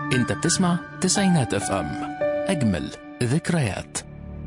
انت بتسمع تسعينات اف ام اجمل ذكريات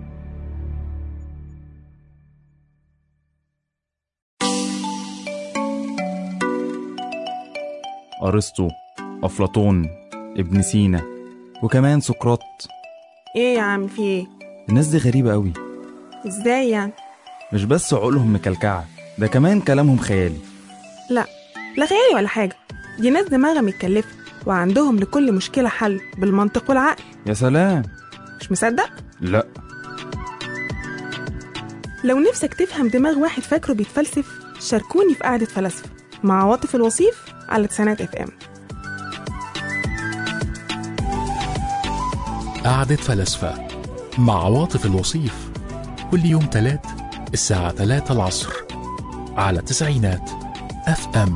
أرسطو أفلاطون ابن سينا وكمان سقراط ايه يا عم في ايه الناس دي غريبة قوي ازاي يعني مش بس عقولهم مكلكعة ده كمان كلامهم خيالي لا لا خيالي ولا حاجه دي ناس دماغها متكلفه وعندهم لكل مشكله حل بالمنطق والعقل يا سلام مش مصدق لا لو نفسك تفهم دماغ واحد فاكره بيتفلسف شاركوني في قعده فلاسفه مع عواطف الوصيف على تسعينات اف ام قعدة فلاسفة مع عواطف الوصيف كل يوم تلات الساعة 3 العصر على تسعينات اف ام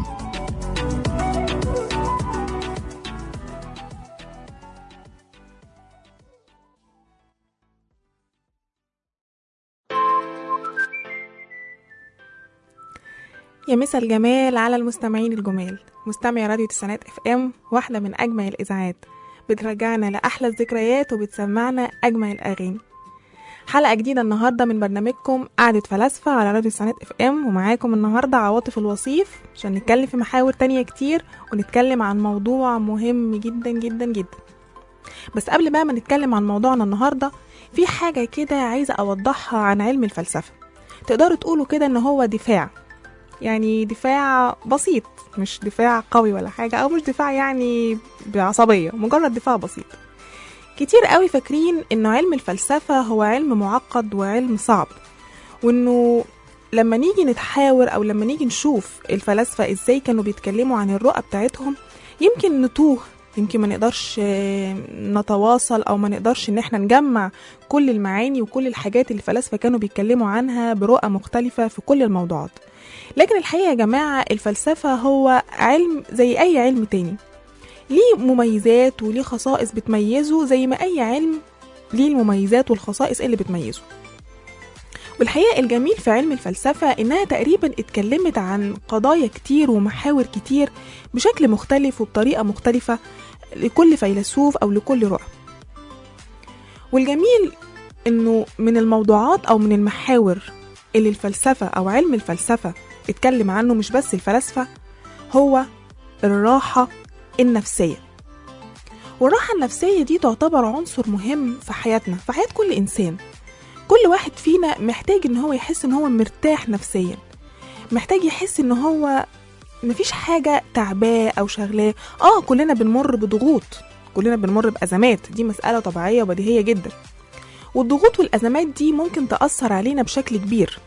يا مسا الجمال على المستمعين الجمال مستمع راديو تسعينات اف ام واحده من اجمل الاذاعات بترجعنا لاحلى الذكريات وبتسمعنا اجمل الاغاني حلقه جديده النهارده من برنامجكم قعده فلاسفه على راديو تسعينات اف ام ومعاكم النهارده عواطف الوصيف عشان نتكلم في محاور تانية كتير ونتكلم عن موضوع مهم جدا جدا جدا بس قبل بقى ما نتكلم عن موضوعنا النهارده في حاجه كده عايزه اوضحها عن علم الفلسفه تقدروا تقولوا كده ان هو دفاع يعني دفاع بسيط مش دفاع قوي ولا حاجة أو مش دفاع يعني بعصبية مجرد دفاع بسيط كتير قوي فاكرين إنه علم الفلسفة هو علم معقد وعلم صعب وإنه لما نيجي نتحاور أو لما نيجي نشوف الفلاسفة إزاي كانوا بيتكلموا عن الرؤى بتاعتهم يمكن نتوه يمكن ما نقدرش آه، نتواصل او ما نقدرش ان احنا نجمع كل المعاني وكل الحاجات اللي الفلاسفه كانوا بيتكلموا عنها برؤى مختلفه في كل الموضوعات لكن الحقيقة يا جماعة الفلسفة هو علم زي أي علم تاني ليه مميزات وليه خصائص بتميزه زي ما أي علم ليه المميزات والخصائص اللي بتميزه والحقيقة الجميل في علم الفلسفة إنها تقريبا اتكلمت عن قضايا كتير ومحاور كتير بشكل مختلف وبطريقة مختلفة لكل فيلسوف أو لكل رؤى والجميل إنه من الموضوعات أو من المحاور اللي الفلسفة أو علم الفلسفة اتكلم عنه مش بس الفلاسفة هو الراحة النفسية والراحة النفسية دي تعتبر عنصر مهم في حياتنا في حياة كل إنسان كل واحد فينا محتاج إن هو يحس إن هو مرتاح نفسيا محتاج يحس إن هو مفيش حاجة تعباه أو شغلاه آه كلنا بنمر بضغوط كلنا بنمر بأزمات دي مسألة طبيعية وبديهية جدا والضغوط والأزمات دي ممكن تأثر علينا بشكل كبير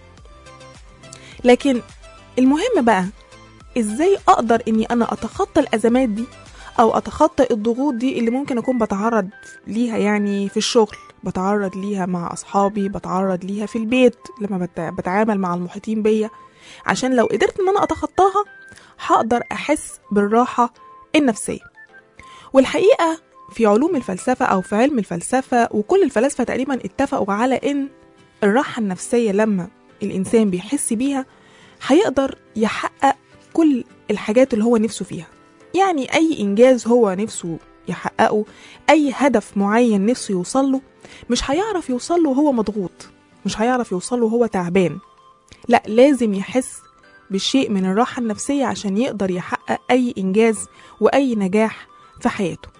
لكن المهم بقى ازاي اقدر اني انا اتخطى الازمات دي او اتخطى الضغوط دي اللي ممكن اكون بتعرض ليها يعني في الشغل بتعرض ليها مع اصحابي بتعرض ليها في البيت لما بت- بتعامل مع المحيطين بيا عشان لو قدرت ان انا اتخطاها هقدر احس بالراحة النفسية والحقيقة في علوم الفلسفة او في علم الفلسفة وكل الفلاسفة تقريبا اتفقوا على ان الراحة النفسية لما الانسان بيحس بيها هيقدر يحقق كل الحاجات اللي هو نفسه فيها يعني أي إنجاز هو نفسه يحققه أي هدف معين نفسه يوصله مش هيعرف يوصله وهو مضغوط مش هيعرف يوصله وهو تعبان لا لازم يحس بشيء من الراحة النفسية عشان يقدر يحقق أي إنجاز وأي نجاح في حياته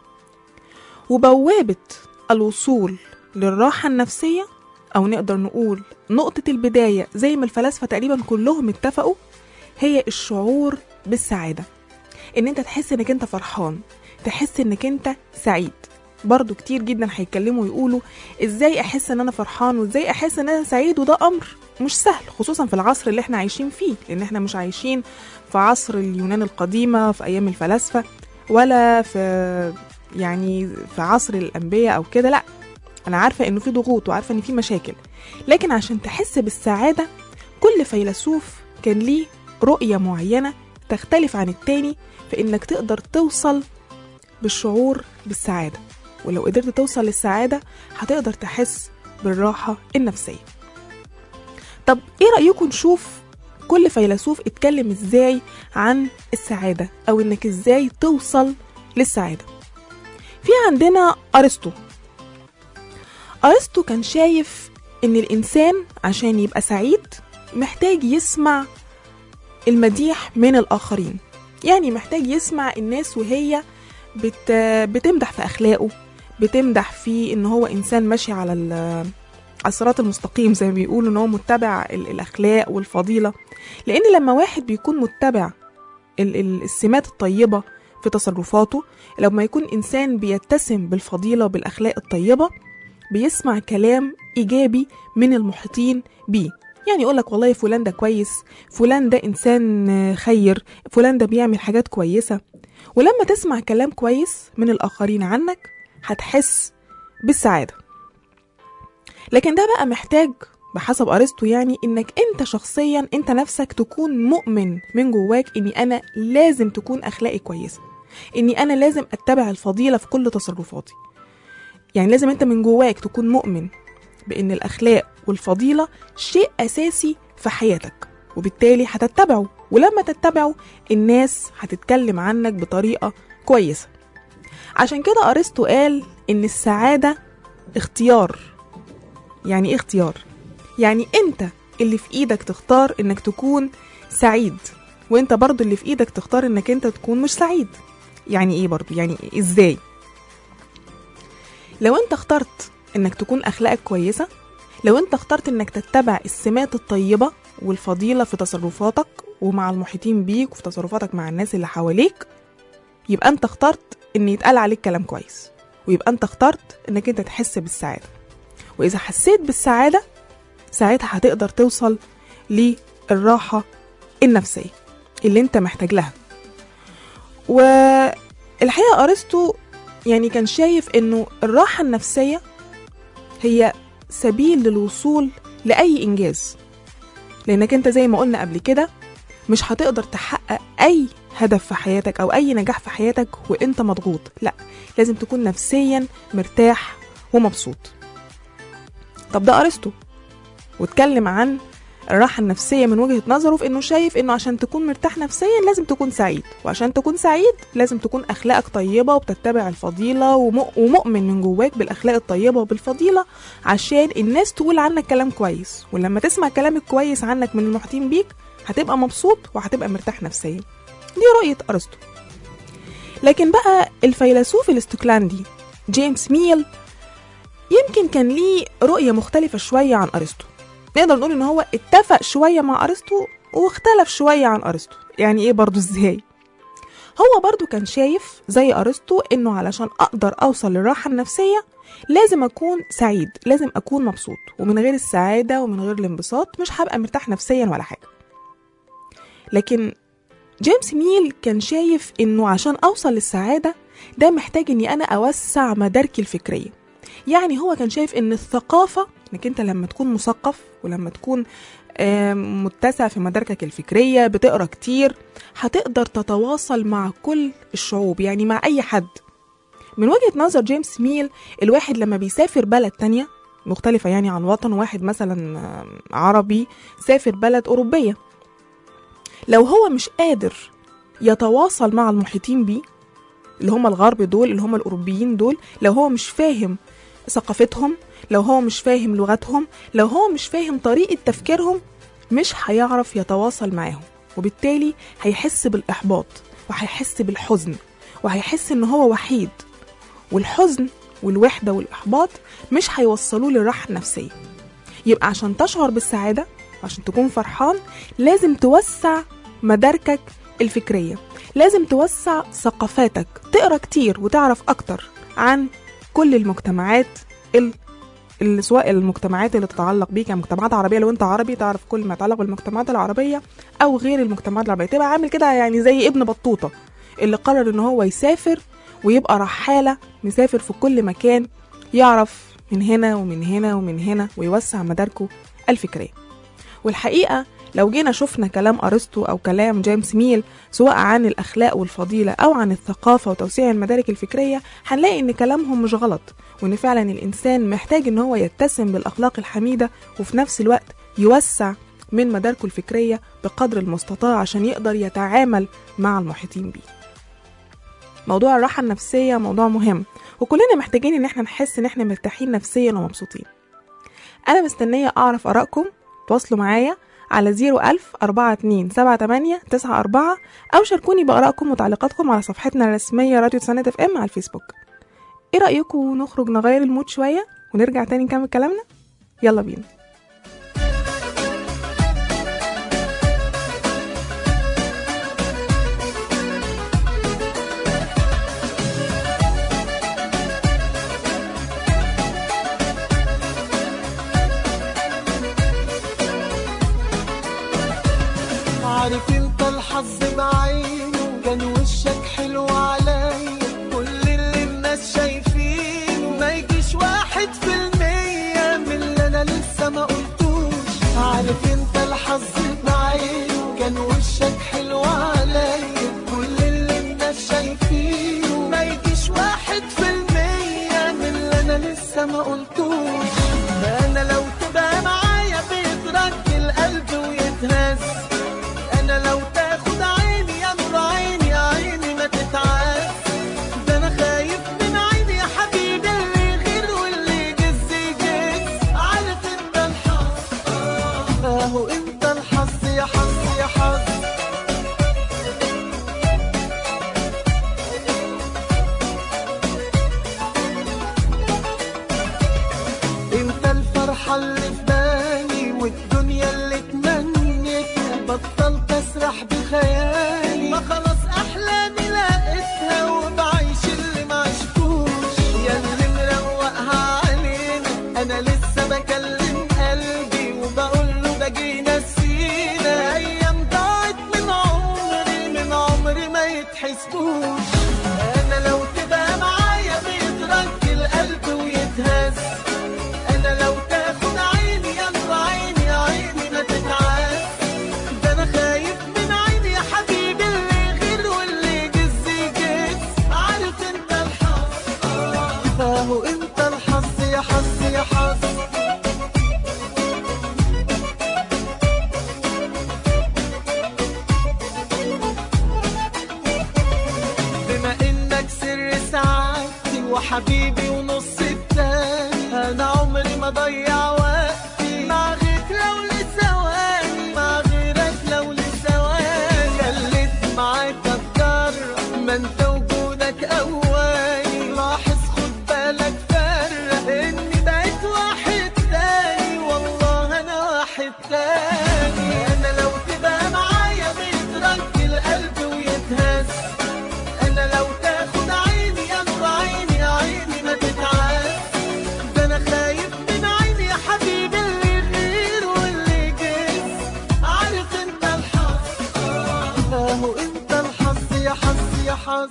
وبوابة الوصول للراحة النفسية أو نقدر نقول نقطة البداية زي ما الفلاسفة تقريبا كلهم اتفقوا هي الشعور بالسعادة إن أنت تحس إنك أنت فرحان تحس إنك أنت سعيد برضو كتير جدا هيتكلموا ويقولوا ازاي احس ان انا فرحان وازاي احس ان انا سعيد وده امر مش سهل خصوصا في العصر اللي احنا عايشين فيه لان احنا مش عايشين في عصر اليونان القديمة في ايام الفلاسفة ولا في يعني في عصر الانبياء او كده لا انا عارفة انه في ضغوط وعارفة ان في مشاكل لكن عشان تحس بالسعادة كل فيلسوف كان ليه رؤية معينة تختلف عن التاني في انك تقدر توصل بالشعور بالسعادة ولو قدرت توصل للسعادة هتقدر تحس بالراحة النفسية طب ايه رأيكم نشوف كل فيلسوف اتكلم ازاي عن السعادة او انك ازاي توصل للسعادة في عندنا ارسطو ارسطو كان شايف ان الانسان عشان يبقى سعيد محتاج يسمع المديح من الاخرين يعني محتاج يسمع الناس وهي بت... بتمدح في اخلاقه بتمدح في ان هو انسان ماشي على ال... على الصراط المستقيم زي ما بيقولوا ان هو متبع ال... الاخلاق والفضيله لان لما واحد بيكون متبع ال... ال... السمات الطيبه في تصرفاته لما يكون انسان بيتسم بالفضيله وبالاخلاق الطيبه بيسمع كلام ايجابي من المحيطين بيه يعني يقول لك والله فلان ده كويس فلان ده انسان خير فلان ده بيعمل حاجات كويسه ولما تسمع كلام كويس من الاخرين عنك هتحس بالسعاده لكن ده بقى محتاج بحسب ارسطو يعني انك انت شخصيا انت نفسك تكون مؤمن من جواك اني انا لازم تكون اخلاقي كويسه اني انا لازم اتبع الفضيله في كل تصرفاتي يعني لازم انت من جواك تكون مؤمن بان الاخلاق والفضيله شيء اساسي في حياتك وبالتالي هتتبعه ولما تتبعه الناس هتتكلم عنك بطريقه كويسه عشان كده ارسطو قال ان السعاده اختيار يعني ايه اختيار يعني انت اللي في ايدك تختار انك تكون سعيد وانت برضو اللي في ايدك تختار انك انت تكون مش سعيد يعني ايه برضو يعني ازاي لو انت اخترت انك تكون اخلاقك كويسه لو انت اخترت انك تتبع السمات الطيبه والفضيله في تصرفاتك ومع المحيطين بيك وفي تصرفاتك مع الناس اللي حواليك يبقى انت اخترت ان يتقال عليك كلام كويس ويبقى انت اخترت انك انت تحس بالسعاده واذا حسيت بالسعاده ساعتها هتقدر توصل للراحه النفسيه اللي انت محتاج لها والحقيقه ارسطو يعني كان شايف انه الراحه النفسيه هي سبيل للوصول لاي انجاز لانك انت زي ما قلنا قبل كده مش هتقدر تحقق اي هدف في حياتك او اي نجاح في حياتك وانت مضغوط لا لازم تكون نفسيا مرتاح ومبسوط طب ده ارسطو واتكلم عن الراحة النفسية من وجهة نظره في انه شايف انه عشان تكون مرتاح نفسيا لازم تكون سعيد وعشان تكون سعيد لازم تكون اخلاقك طيبة وبتتبع الفضيلة ومؤمن من جواك بالاخلاق الطيبة وبالفضيلة عشان الناس تقول عنك كلام كويس ولما تسمع كلام كويس عنك من المحيطين بيك هتبقى مبسوط وهتبقى مرتاح نفسيا دي رؤية ارسطو لكن بقى الفيلسوف الاستوكلاندي جيمس ميل يمكن كان ليه رؤية مختلفة شوية عن أرسطو نقدر نقول إن هو اتفق شوية مع أرسطو واختلف شوية عن أرسطو يعني إيه برضو إزاي؟ هو برضو كان شايف زي أرسطو إنه علشان أقدر أوصل للراحة النفسية لازم أكون سعيد لازم أكون مبسوط ومن غير السعادة ومن غير الانبساط مش هبقى مرتاح نفسيا ولا حاجة لكن جيمس ميل كان شايف إنه عشان أوصل للسعادة ده محتاج إني أنا أوسع مداركي الفكرية يعني هو كان شايف ان الثقافه انك انت لما تكون مثقف ولما تكون متسع في مداركك الفكريه بتقرا كتير هتقدر تتواصل مع كل الشعوب يعني مع اي حد من وجهه نظر جيمس ميل الواحد لما بيسافر بلد تانية مختلفة يعني عن وطن واحد مثلا عربي سافر بلد أوروبية لو هو مش قادر يتواصل مع المحيطين بيه اللي هم الغرب دول اللي هم الأوروبيين دول لو هو مش فاهم ثقافتهم لو هو مش فاهم لغتهم لو هو مش فاهم طريقة تفكيرهم مش هيعرف يتواصل معاهم وبالتالي هيحس بالإحباط وهيحس بالحزن وهيحس إن هو وحيد والحزن والوحدة والإحباط مش هيوصلوه للراحة النفسية يبقى عشان تشعر بالسعادة عشان تكون فرحان لازم توسع مداركك الفكرية لازم توسع ثقافاتك تقرا كتير وتعرف أكتر عن كل المجتمعات ال... ال... سواء المجتمعات اللي تتعلق بيك كمجتمعات عربيه لو انت عربي تعرف كل ما يتعلق بالمجتمعات العربيه او غير المجتمعات العربيه تبقى عامل كده يعني زي ابن بطوطه اللي قرر ان هو يسافر ويبقى رحاله مسافر في كل مكان يعرف من هنا ومن هنا ومن هنا ويوسع مداركه الفكريه والحقيقه لو جينا شفنا كلام أرسطو أو كلام جيمس ميل سواء عن الأخلاق والفضيلة أو عن الثقافة وتوسيع المدارك الفكرية هنلاقي إن كلامهم مش غلط وإن فعلا الإنسان محتاج إن هو يتسم بالأخلاق الحميدة وفي نفس الوقت يوسع من مداركه الفكرية بقدر المستطاع عشان يقدر يتعامل مع المحيطين بيه موضوع الراحة النفسية موضوع مهم وكلنا محتاجين ان احنا نحس ان احنا مرتاحين نفسيا ومبسوطين انا مستنية اعرف ارائكم تواصلوا معايا على 01000 42 78 94 او شاركوني بارائكم وتعليقاتكم على صفحتنا الرسمية راديو تسعينات اف ام على الفيسبوك ايه رأيكم نخرج نغير المود شوية ونرجع تاني نكمل كلامنا يلا بينا عارف انت الحظ بعينه كان وشك حلو عليا كل اللي الناس شايفينه ما يجيش واحد في المية من اللي انا لسه ما قلتوش عارف انت الحظ بعينه كان وشك حلو عليا كل اللي الناس شايفينه ما يجيش واحد في المية من اللي انا لسه ما قلتوش ده انا لو تبقى معايا بيترك القلب ويتهز انا لو تاخد عيني يا نور عيني يا عيني ما تتعب ده انا خايف من عيني يا حبيبي اللي يغير واللي يجز يجز عارف انت الحظ آه، اهو انت الحظ يا حظ يا حظ انت الفرحة اللي في بالي والدنيا اللي تمنيتها بطلت اسرح بخيالي ما خلاص احلامي لقيتها وبعيش اللي ما عشتوش يا اللي مروقها علينا انا لسه بكلم قلبي وبقول له ده جينا سينا ايام ضاعت من عمري من عمري ما يتحسبوش انا لو تبقى معايا بيترك القلب ويتهز انا لو تاخد عيني يا نور عيني يا عيني ما تتعب ده انا خايف من عيني يا حبيبي اللي يغير واللي يجز يجز عارف انت الحظ آه، اهو انت الحظ يا حظ يا حظ بما انك سر سعادتي وحبيبي ونص التاني انا عمري ما ضيع وقتي مع غيرك لو لثواني مع غيرك لو لثواني خليت معاك اتجرأ ما انت وجودك اولي لاحظ خد بالك فرق اني بقيت واحد تاني والله انا واحد تاني انا لو تبقى معايا بيترك القلب ويتهز انا لو تاخد عيني يا نور عيني يا عيني ما تتعب ده انا خايف من عيني يا حبيبي اللي يغير واللي يجز عارف انت الحظ آه، اهو انت الحظ يا حظ يا حظ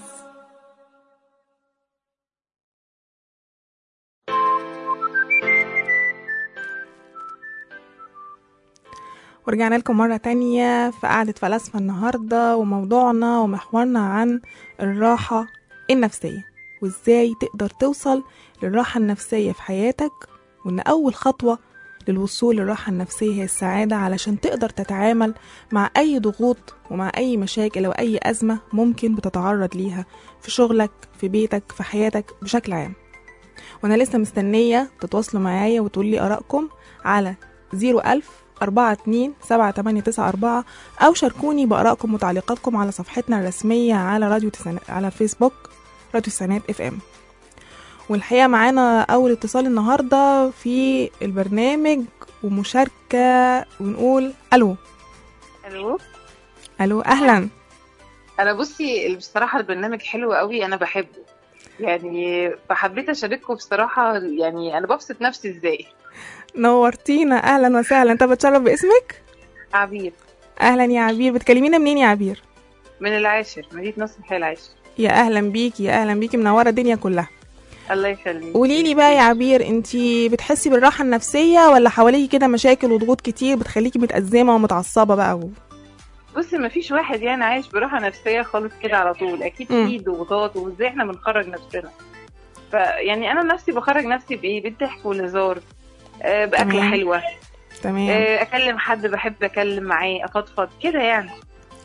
ورجعنا لكم مرة تانية في قعدة فلاسفة النهاردة وموضوعنا ومحورنا عن الراحة النفسية وازاي تقدر توصل للراحة النفسية في حياتك وان أول خطوة للوصول للراحة النفسية هي السعادة علشان تقدر تتعامل مع أي ضغوط ومع أي مشاكل أو أي أزمة ممكن بتتعرض ليها في شغلك في بيتك في حياتك بشكل عام وأنا لسه مستنية تتواصلوا معايا وتقولي آرائكم على 01000 42 7894 أو شاركوني بآرائكم وتعليقاتكم على صفحتنا الرسمية على راديو تسعينات على الفيسبوك راديو تسعينات اف ام والحقيقة معانا أول اتصال النهاردة في البرنامج ومشاركة ونقول ألو الو ألو أهلا انا بصي بصراحه البرنامج حلو قوي انا بحبه يعني فحبيت اشارككم بصراحه يعني انا ببسط نفسي ازاي نورتينا أهلا وسهلا أنت بتشرف باسمك؟ عبير أهلا يا عبير بتكلمينا منين يا عبير؟ من العاشر مدينه نصر الحي العاشر يا أهلا بيكي يا أهلا بيكي منورة الدنيا كلها الله يخليك قولي لي بقى يا عبير انتي بتحسي بالراحة النفسية ولا حواليكي كده مشاكل وضغوط كتير بتخليكي متأزمة ومتعصبة بقى و... بصي ما فيش واحد يعني عايش براحه نفسيه خالص كده على طول اكيد مم. في ضغوطات وازاي احنا بنخرج نفسنا فيعني انا نفسي بخرج نفسي بايه بالضحك والهزار آه، باكله تمام. حلوه تمام آه، اكلم حد بحب اكلم معاه افضفض كده يعني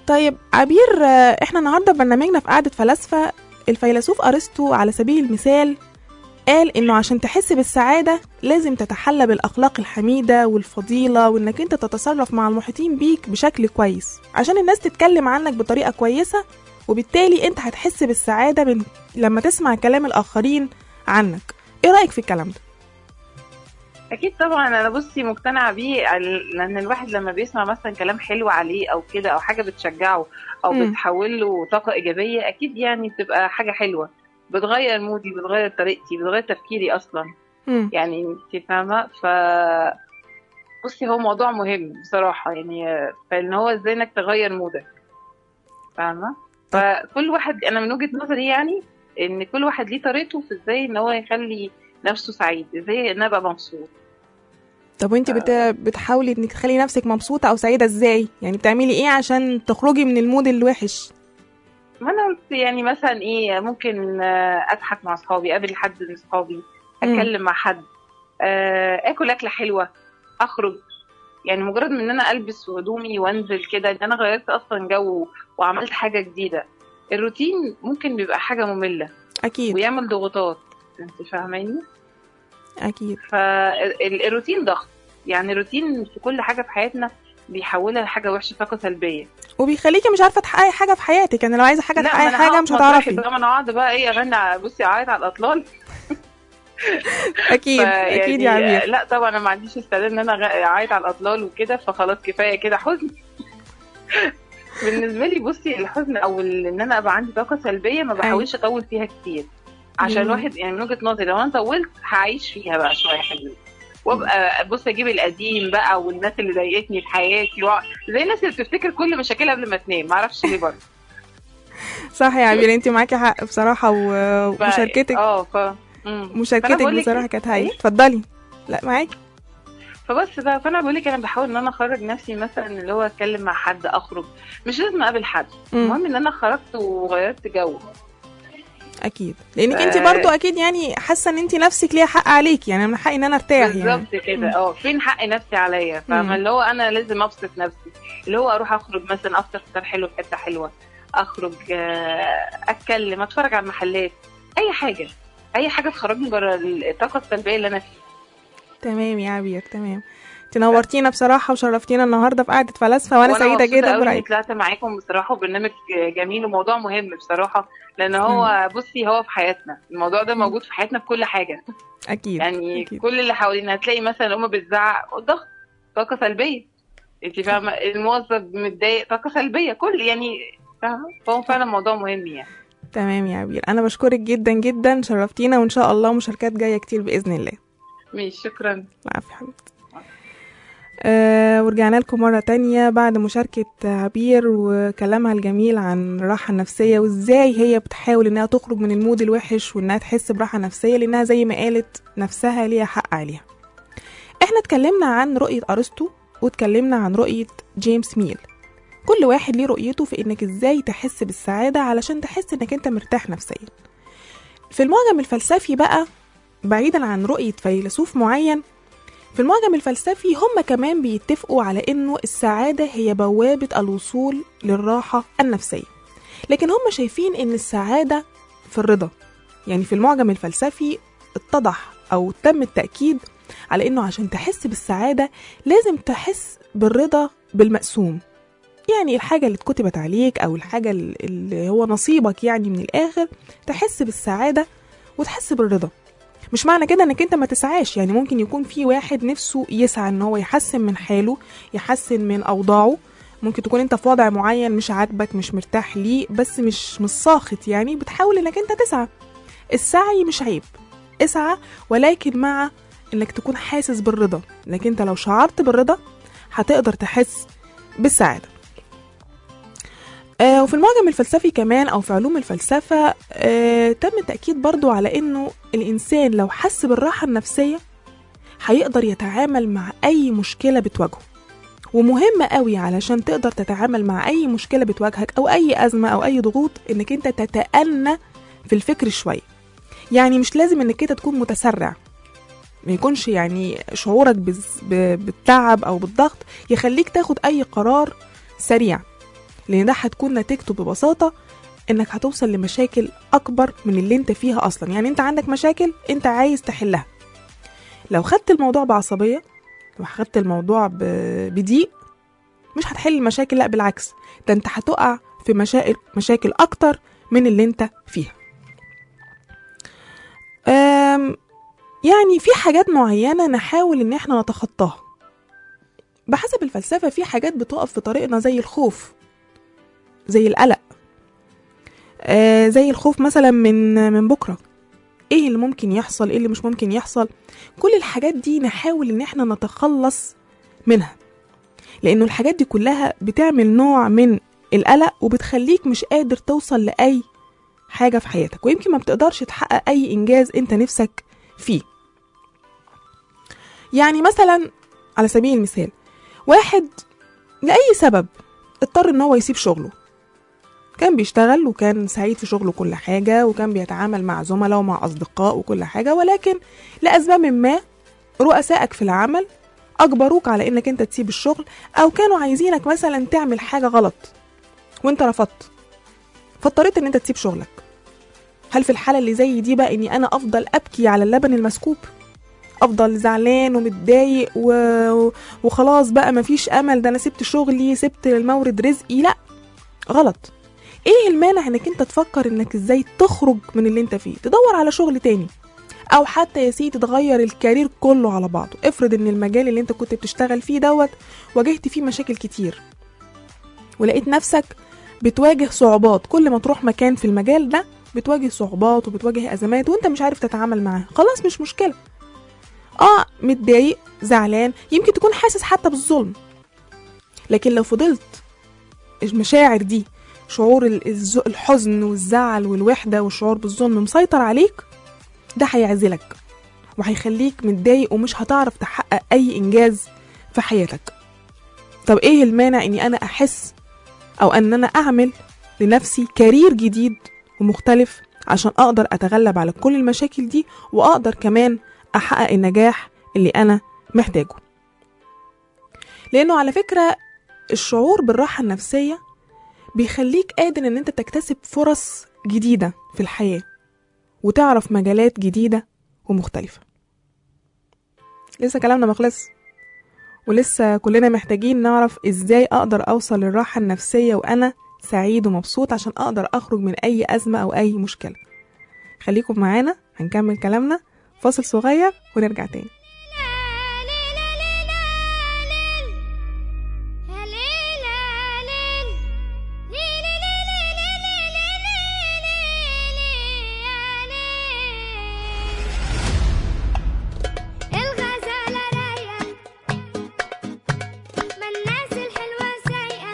طيب عبير آه، احنا النهارده في برنامجنا في قعده فلاسفه الفيلسوف ارسطو على سبيل المثال قال انه عشان تحس بالسعاده لازم تتحلى بالاخلاق الحميده والفضيله وانك انت تتصرف مع المحيطين بيك بشكل كويس عشان الناس تتكلم عنك بطريقه كويسه وبالتالي انت هتحس بالسعاده من لما تسمع كلام الاخرين عنك ايه رايك في الكلام ده اكيد طبعا انا بصي مقتنعه بيه ال- لان الواحد لما بيسمع مثلا كلام حلو عليه او كده او حاجه بتشجعه او مم. بتحول له طاقه ايجابيه اكيد يعني بتبقى حاجه حلوه بتغير مودي بتغير طريقتي بتغير تفكيري اصلا مم. يعني انت فاهمه ف بصي هو موضوع مهم بصراحه يعني فان هو ازاي انك تغير مودك فاهمه فكل واحد انا من وجهه نظري يعني ان كل واحد ليه طريقته في ازاي ان هو يخلي نفسه سعيد ازاي ان أنا ابقى مبسوط طب وانت بت... بتحاولي انك تخلي نفسك مبسوطه او سعيده ازاي يعني بتعملي ايه عشان تخرجي من المود الوحش ما انا قلت يعني مثلا ايه ممكن آه، اضحك مع اصحابي اقابل حد من اصحابي مم. اتكلم مع حد آه، اكل اكله حلوه اخرج يعني مجرد من ان انا البس هدومي وانزل كده ان انا غيرت اصلا جو وعملت حاجه جديده الروتين ممكن بيبقى حاجه ممله اكيد ويعمل ضغوطات انت فاهماني اكيد فالروتين ضغط يعني الروتين في كل حاجه في حياتنا بيحولها لحاجه وحشه طاقه سلبيه وبيخليكي مش عارفه تحققي حاجه في حياتك يعني لو عايزه حاجه لا، تحققي ما أنا حاجه هقعد مش مطرحي هتعرفي بقى، ما انا اقعد بقى ايه اغني على- بصي اعيط على الاطلال اكيد فيعني اكيد يا عبير لا طبعا انا ما عنديش استعداد ان انا أغ- اعيط على الاطلال وكده فخلاص كفايه كده حزن بالنسبه لي بصي الحزن او ال- ان انا ابقى عندي طاقه سلبيه ما بحاولش اطول فيها كتير عشان مم. الواحد يعني من وجهه نظري لو انا طولت هعيش فيها بقى شويه حلوين وابقى بص اجيب القديم بقى والناس اللي ضايقتني في حياتي وع- زي الناس اللي بتفتكر كل مشاكلها قبل ما تنام ما اعرفش ليه برضه صح يا عبير انت معاكي حق بصراحه و- ف- ومشاركتك اه ف مم. فأنا مشاركتك بقول لك بصراحه كانت هايله إيه؟ اتفضلي لا معاكي فبس بقى فانا بقول لك انا بحاول ان انا اخرج نفسي مثلا اللي هو اتكلم مع حد اخرج مش لازم اقابل حد مم. المهم ان انا خرجت وغيرت جو اكيد لانك انت آه. برضو اكيد يعني حاسه ان انت نفسك ليها حق عليكي يعني انا من حقي ان انا ارتاح يعني بالظبط كده اه فين حق نفسي عليا مم. فاهمه اللي هو انا لازم ابسط نفسي اللي هو اروح اخرج مثلا افطر فطار حلو في حته حلوه اخرج آه، اتكلم اتفرج على المحلات اي حاجه اي حاجه تخرجني بره الطاقه السلبيه اللي انا فيها تمام يا عبير تمام تنورتينا بصراحه وشرفتينا النهارده في قعده فلاسفه وانا سعيده مبسوطة جدا قوي إني برايك طلعت معاكم بصراحه وبرنامج جميل وموضوع مهم بصراحه لان هو بصي هو في حياتنا الموضوع ده موجود في حياتنا في كل حاجه اكيد يعني أكيد. كل اللي حوالينا هتلاقي مثلا الام بتزعق ضغط طاقه سلبيه انت فاهمه الموظف متضايق طاقه سلبيه كل يعني فاهمه فهو فعلا موضوع مهم يعني تمام يا عبير انا بشكرك جدا جدا شرفتينا وان شاء الله مشاركات جايه كتير باذن الله ماشي شكرا العافية حبيبتي آه ورجعنا لكم مرة تانية بعد مشاركة عبير وكلامها الجميل عن الراحة النفسية وازاي هي بتحاول انها تخرج من المود الوحش وانها تحس براحة نفسية لانها زي ما قالت نفسها ليها حق عليها احنا اتكلمنا عن رؤية ارسطو واتكلمنا عن رؤية جيمس ميل كل واحد ليه رؤيته في انك ازاي تحس بالسعادة علشان تحس انك انت مرتاح نفسيا في المعجم الفلسفي بقى بعيدا عن رؤية فيلسوف معين في المعجم الفلسفي هم كمان بيتفقوا على انه السعادة هي بوابة الوصول للراحة النفسية لكن هم شايفين ان السعادة في الرضا يعني في المعجم الفلسفي اتضح او تم التأكيد على انه عشان تحس بالسعادة لازم تحس بالرضا بالمقسوم يعني الحاجة اللي اتكتبت عليك او الحاجة اللي هو نصيبك يعني من الاخر تحس بالسعادة وتحس بالرضا مش معنى كده انك انت ما تسعاش يعني ممكن يكون في واحد نفسه يسعى ان هو يحسن من حاله يحسن من اوضاعه ممكن تكون انت في وضع معين مش عاجبك مش مرتاح ليه بس مش مش ساخط يعني بتحاول انك انت تسعى السعي مش عيب اسعى ولكن مع انك تكون حاسس بالرضا انك انت لو شعرت بالرضا هتقدر تحس بالسعاده آه وفي المعجم الفلسفي كمان او في علوم الفلسفه آه تم التاكيد برضو على انه الانسان لو حس بالراحه النفسيه هيقدر يتعامل مع اي مشكله بتواجهه ومهم قوي علشان تقدر تتعامل مع اي مشكله بتواجهك او اي ازمه او اي ضغوط انك انت تتأنى في الفكر شويه يعني مش لازم انك انت تكون متسرع ما يكونش يعني شعورك بز- ب- بالتعب او بالضغط يخليك تاخد اي قرار سريع لان ده هتكون نتيجته ببساطه انك هتوصل لمشاكل اكبر من اللي انت فيها اصلا يعني انت عندك مشاكل انت عايز تحلها لو خدت الموضوع بعصبيه لو خدت الموضوع ب- بضيق مش هتحل المشاكل لا بالعكس ده انت هتقع في مشاكل مشاكل اكتر من اللي انت فيها أم يعني في حاجات معينة نحاول ان احنا نتخطاها بحسب الفلسفة في حاجات بتقف في طريقنا زي الخوف زي القلق آه زي الخوف مثلا من من بكرة ايه اللي ممكن يحصل ايه اللي مش ممكن يحصل كل الحاجات دي نحاول ان احنا نتخلص منها لانه الحاجات دي كلها بتعمل نوع من القلق وبتخليك مش قادر توصل لأي حاجة في حياتك ويمكن ما بتقدرش تحقق أي إنجاز أنت نفسك فيه يعني مثلا على سبيل المثال واحد لأي سبب اضطر إن هو يسيب شغله كان بيشتغل وكان سعيد في شغله كل حاجة وكان بيتعامل مع زملاء ومع أصدقاء وكل حاجة ولكن لأسباب ما رؤسائك في العمل أجبروك على إنك أنت تسيب الشغل أو كانوا عايزينك مثلا تعمل حاجة غلط وأنت رفضت فاضطريت إن أنت تسيب شغلك هل في الحالة اللي زي دي بقى إني أنا أفضل أبكي على اللبن المسكوب افضل زعلان ومتضايق و... وخلاص بقى مفيش امل ده انا سبت شغلي سبت المورد رزقي لا غلط ايه المانع انك انت تفكر انك ازاي تخرج من اللي انت فيه تدور على شغل تاني او حتى يا سيدي تغير الكارير كله على بعضه افرض ان المجال اللي انت كنت بتشتغل فيه دوت واجهت فيه مشاكل كتير ولقيت نفسك بتواجه صعوبات كل ما تروح مكان في المجال ده بتواجه صعوبات وبتواجه ازمات وانت مش عارف تتعامل معاها خلاص مش مشكله اه متضايق زعلان يمكن تكون حاسس حتى بالظلم لكن لو فضلت المشاعر دي شعور ال- الز- الحزن والزعل والوحدة والشعور بالظلم مسيطر عليك ده هيعزلك وهيخليك متضايق ومش هتعرف تحقق أي إنجاز في حياتك طب إيه المانع إني أنا أحس أو أن أنا أعمل لنفسي كارير جديد ومختلف عشان أقدر أتغلب على كل المشاكل دي وأقدر كمان أحقق النجاح اللي أنا محتاجه لأنه على فكرة الشعور بالراحة النفسية بيخليك قادر إن أنت تكتسب فرص جديدة في الحياة وتعرف مجالات جديدة ومختلفة لسه كلامنا مخلص ولسه كلنا محتاجين نعرف ازاي اقدر اوصل للراحة النفسية وانا سعيد ومبسوط عشان اقدر اخرج من اي ازمة او اي مشكلة خليكم معانا هنكمل كلامنا فاصل صغير ونرجع تاني الغزالة رايقة ما الناس الحلوة سايقة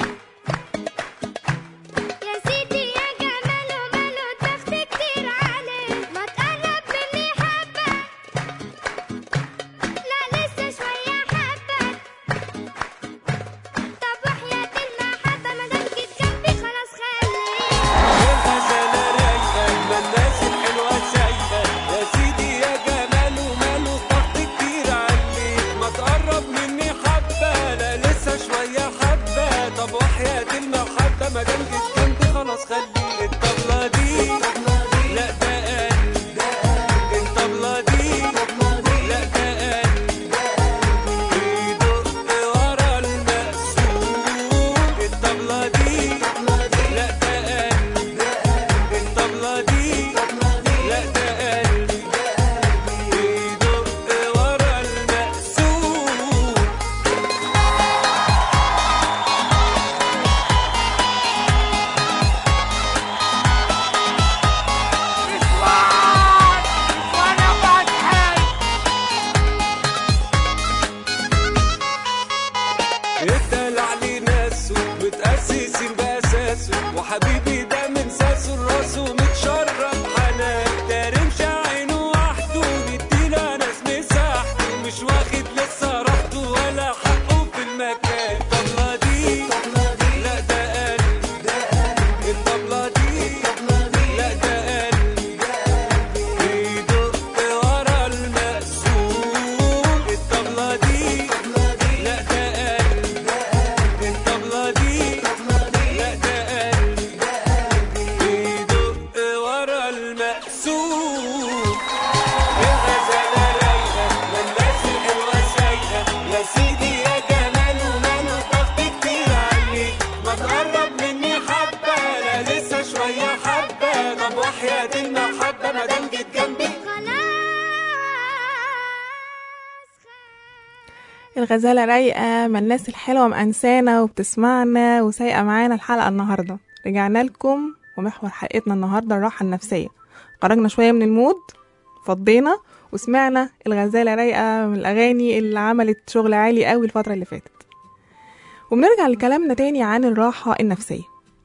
يا سيدي يا جماله ماله تخت كتير عليه ما تقرب مني حبة لا لسه شوية حبة طب وحياة المحبة ما دام جيت جنبي خلاص خليك الغزالة رايقة ما الناس الحلوة سايقة يا سيدي يا جماله ماله ضغط كتير عليك ما تقرب مني حبة لا لسه شوية حبة طب وحياة المحبة ما دام جيت جنبي خلاص خلي الطبلة دي لا ده قلب الطبلة دي لا ده قلب بيدق ورا المقسوم الطبلة دي لا ده قلب الطبلة دي لا ده قلبي بيدق ورا المقسوم الدلع لي ناسه متأسسين بأساسه وحبيبي ده من ساسه لراسه متشرب حنان ده رمش عينه وحده مدينا ناس مساحته مش واخد لسه راحته ولا حقه في المكان الطبلة دي لا ده قلبي الطبلة دي لا ده قلبي بيدق ورا المقسوم الطبلة دي لا ده قلبي الطبلة دي لا ده الغزالة رايقة ما الناس الحلوة مأنسانا وبتسمعنا وسايقة معانا الحلقة النهاردة رجعنا لكم ومحور حلقتنا النهاردة الراحة النفسية خرجنا شوية من المود فضينا وسمعنا الغزالة رايقة من الأغاني اللي عملت شغل عالي قوي الفترة اللي فاتت وبنرجع لكلامنا تاني عن الراحة النفسية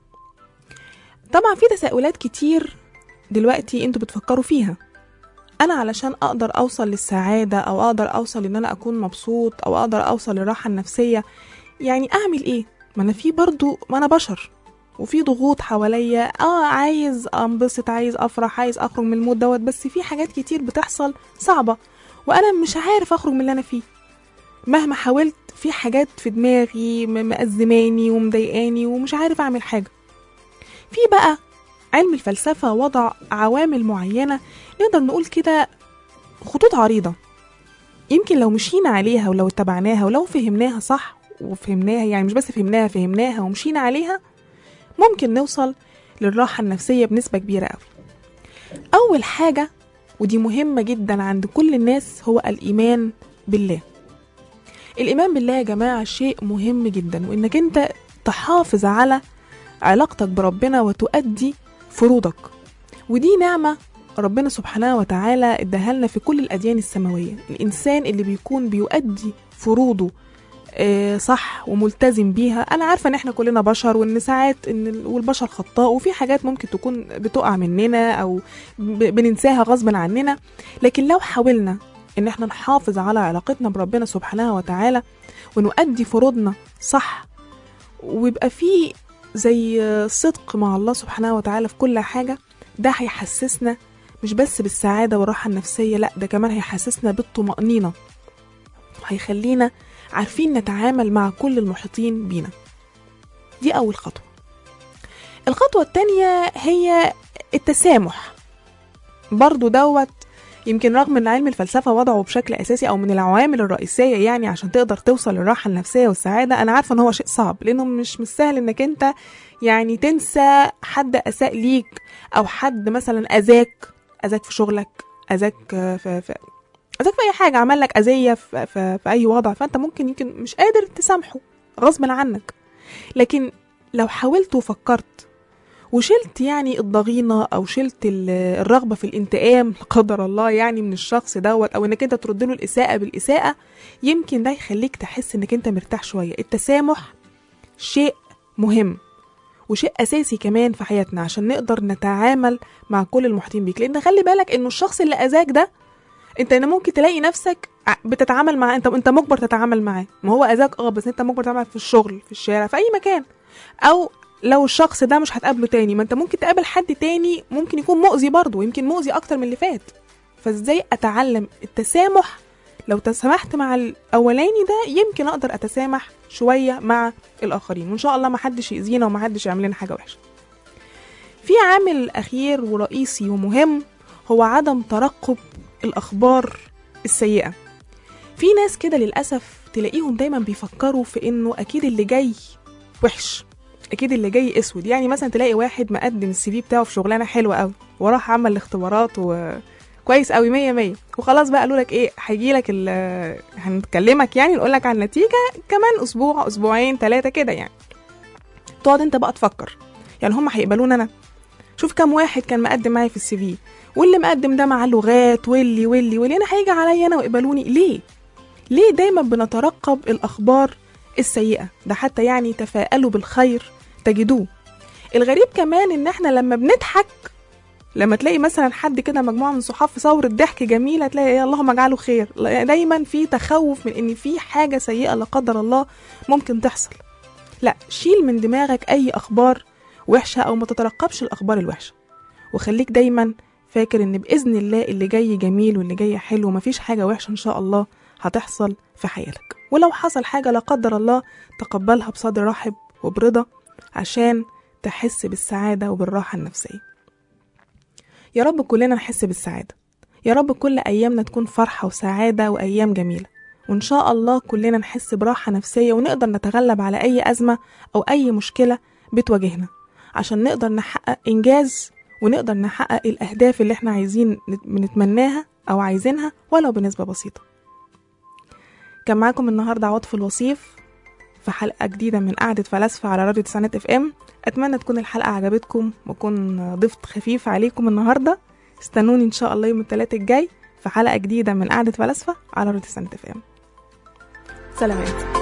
طبعا في تساؤلات كتير دلوقتي انتوا بتفكروا فيها انا علشان اقدر اوصل للسعاده او اقدر اوصل ان انا اكون مبسوط او اقدر اوصل للراحه النفسيه يعني اعمل ايه ما انا في برضو ما انا بشر وفي ضغوط حواليا اه عايز انبسط عايز افرح عايز اخرج من المود دوت بس في حاجات كتير بتحصل صعبه وانا مش عارف اخرج من اللي انا فيه مهما حاولت في حاجات في دماغي م- مأزماني ومضايقاني ومش عارف اعمل حاجه في بقى علم الفلسفه وضع عوامل معينه نقدر نقول كده خطوط عريضة يمكن لو مشينا عليها ولو اتبعناها ولو فهمناها صح وفهمناها يعني مش بس فهمناها فهمناها ومشينا عليها ممكن نوصل للراحة النفسية بنسبة كبيرة قوي أول حاجة ودي مهمة جدا عند كل الناس هو الإيمان بالله الإيمان بالله يا جماعة شيء مهم جدا وإنك أنت تحافظ على علاقتك بربنا وتؤدي فروضك ودي نعمة ربنا سبحانه وتعالى اداها لنا في كل الأديان السماوية الإنسان اللي بيكون بيؤدي فروضه آه، صح وملتزم بيها أنا عارفة إن إحنا كلنا بشر وإن ساعات إن ال- والبشر خطاء وفي حاجات ممكن تكون بتقع مننا أو ب- بننساها غصب عننا لكن لو حاولنا إن إحنا نحافظ على علاقتنا بربنا سبحانه وتعالى ونؤدي فروضنا صح ويبقى في زي صدق مع الله سبحانه وتعالى في كل حاجة ده هيحسسنا مش بس بالسعادة والراحة النفسية لا ده كمان هيحسسنا بالطمأنينة وهيخلينا عارفين نتعامل مع كل المحيطين بينا دي أول خطوة الخطوة التانية هي التسامح برضو دوت يمكن رغم ان علم الفلسفة وضعه بشكل اساسي او من العوامل الرئيسية يعني عشان تقدر توصل للراحة النفسية والسعادة انا عارفة ان هو شيء صعب لانه مش مش سهل انك انت يعني تنسى حد اساء ليك او حد مثلا اذاك اذاك في شغلك اذاك في, في اذاك في اي حاجه عمل لك اذيه في, في, في اي وضع فانت ممكن يمكن مش قادر تسامحه غصبا عنك لكن لو حاولت وفكرت وشلت يعني الضغينة أو شلت ال- الرغبة في الانتقام لا قدر الله يعني من الشخص دوت أو إنك أنت ترد له الإساءة بالإساءة يمكن ده يخليك تحس إنك أنت مرتاح شوية التسامح شيء مهم وشيء اساسي كمان في حياتنا عشان نقدر نتعامل مع كل المحيطين بيك لان خلي بالك انه الشخص اللي اذاك ده انت أنا ممكن تلاقي نفسك ع- بتتعامل معاه انت انت مجبر تتعامل معاه ما هو اذاك اه بس انت مجبر تتعامل في الشغل في الشارع في اي مكان او لو الشخص ده مش هتقابله تاني ما انت ممكن تقابل حد تاني ممكن يكون مؤذي برضه يمكن مؤذي اكتر من اللي فات فازاي اتعلم التسامح لو تسامحت مع الاولاني ده يمكن اقدر اتسامح شويه مع الاخرين وان شاء الله ما حدش يأذينا وما حدش يعمل لنا حاجه وحشه في عامل اخير ورئيسي ومهم هو عدم ترقب الاخبار السيئه في ناس كده للاسف تلاقيهم دايما بيفكروا في انه اكيد اللي جاي وحش اكيد اللي جاي اسود يعني مثلا تلاقي واحد مقدم السي في بتاعه في شغلانه حلوه قوي وراح عمل الاختبارات و كويس قوي مية مية وخلاص بقى قالوا لك ايه هيجي لك هنكلمك يعني نقول لك على النتيجه كمان اسبوع اسبوعين ثلاثه كده يعني تقعد انت بقى تفكر يعني هم هيقبلوني انا شوف كام واحد كان مقدم معايا في السي في واللي مقدم ده معاه لغات واللي واللي واللي انا هيجي عليا انا ويقبلوني ليه ليه دايما بنترقب الاخبار السيئه ده حتى يعني تفاءلوا بالخير تجدوه الغريب كمان ان احنا لما بنضحك لما تلاقي مثلا حد كده مجموعه من صحاب في ثوره ضحك جميله تلاقي ايه اللهم اجعله خير دايما في تخوف من ان في حاجه سيئه لا قدر الله ممكن تحصل لا شيل من دماغك اي اخبار وحشه او ما تترقبش الاخبار الوحشه وخليك دايما فاكر ان باذن الله اللي جاي جميل واللي جاي حلو ومفيش حاجه وحشه ان شاء الله هتحصل في حياتك ولو حصل حاجه لا قدر الله تقبلها بصدر رحب وبرضا عشان تحس بالسعاده وبالراحه النفسيه يا رب كلنا نحس بالسعاده يا رب كل ايامنا تكون فرحه وسعاده وايام جميله وان شاء الله كلنا نحس براحه نفسيه ونقدر نتغلب على اي ازمه او اي مشكله بتواجهنا عشان نقدر نحقق انجاز ونقدر نحقق الاهداف اللي احنا عايزين بنتمناها او عايزينها ولو بنسبه بسيطه كان معاكم النهارده عواطف الوصيف في حلقه جديده من قعده فلاسفه على راديو تسعينات اف ام اتمنى تكون الحلقه عجبتكم واكون ضفت خفيف عليكم النهارده استنوني ان شاء الله يوم الثلاث الجاي في حلقه جديده من قعده فلاسفه على راديو تسعينات اف ام سلام عليكم